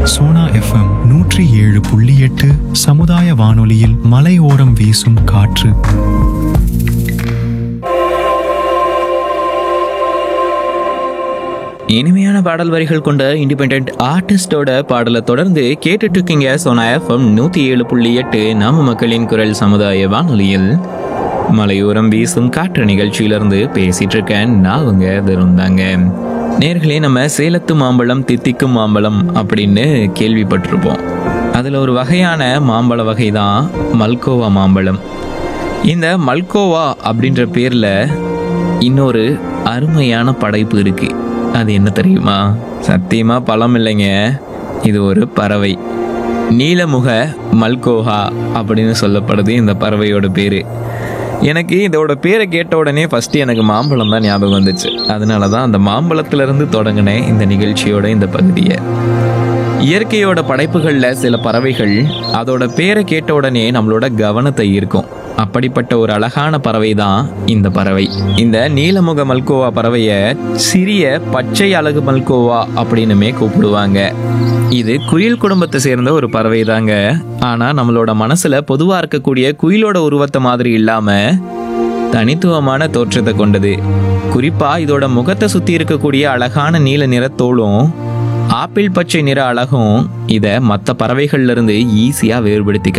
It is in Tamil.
சோனா எஃப்எம் நூற்றி ஏழு புள்ளி எட்டு சமுதாய வானொலியில் மலையோரம் வீசும் காற்று இனிமையான பாடல் வரிகள் கொண்ட இண்டிபெண்ட் ஆர்டிஸ்டோட பாடலை தொடர்ந்து கேட்டுட்டு இருக்கீங்க சோனா எஃப்எம் நூத்தி ஏழு புள்ளி எட்டு நாம மக்களின் குரல் சமுதாய வானொலியில் மலையோரம் வீசும் காற்று நிகழ்ச்சியிலிருந்து பேசிட்டு இருக்கேன் நான் உங்க திருந்தாங்க நேர்களே நம்ம சேலத்து மாம்பழம் தித்திக்கும் மாம்பழம் அப்படின்னு கேள்விப்பட்டிருப்போம் அதில் ஒரு வகையான மாம்பழ வகை தான் மல்கோவா மாம்பழம் இந்த மல்கோவா அப்படின்ற பேர்ல இன்னொரு அருமையான படைப்பு இருக்கு அது என்ன தெரியுமா சத்தியமா பழம் இல்லைங்க இது ஒரு பறவை நீலமுக மல்கோஹா அப்படின்னு சொல்லப்படுது இந்த பறவையோட பேரு எனக்கு இதோட பேரை கேட்ட உடனே ஃபர்ஸ்ட் எனக்கு மாம்பழம் தான் ஞாபகம் வந்துச்சு அதனால தான் அந்த மாம்பழத்துல இருந்து தொடங்கினேன் இந்த நிகழ்ச்சியோட இந்த பகுதியை இயற்கையோட படைப்புகள்ல சில பறவைகள் அதோட பேரை கேட்ட உடனே நம்மளோட கவனத்தை ஈர்க்கும் அப்படிப்பட்ட ஒரு அழகான பறவை தான் இந்த பறவை இந்த நீலமுக மல்கோவா பறவைய சிறிய பச்சை அழகு மல்கோவா அப்படின்னுமே கூப்பிடுவாங்க இது குயில் குடும்பத்தை சேர்ந்த ஒரு பறவை தாங்க ஆனா நம்மளோட மனசுல பொதுவா இருக்கக்கூடிய குயிலோட உருவத்தை மாதிரி இல்லாம தனித்துவமான தோற்றத்தை கொண்டது குறிப்பா இதோட முகத்தை சுத்தி இருக்கக்கூடிய அழகான நீல நிறத்தோலும் ஆப்பிள் பச்சை நிற அழகும் இதை மற்ற பறவைகள்ல இருந்து ஈஸியா வேறுபடுத்தி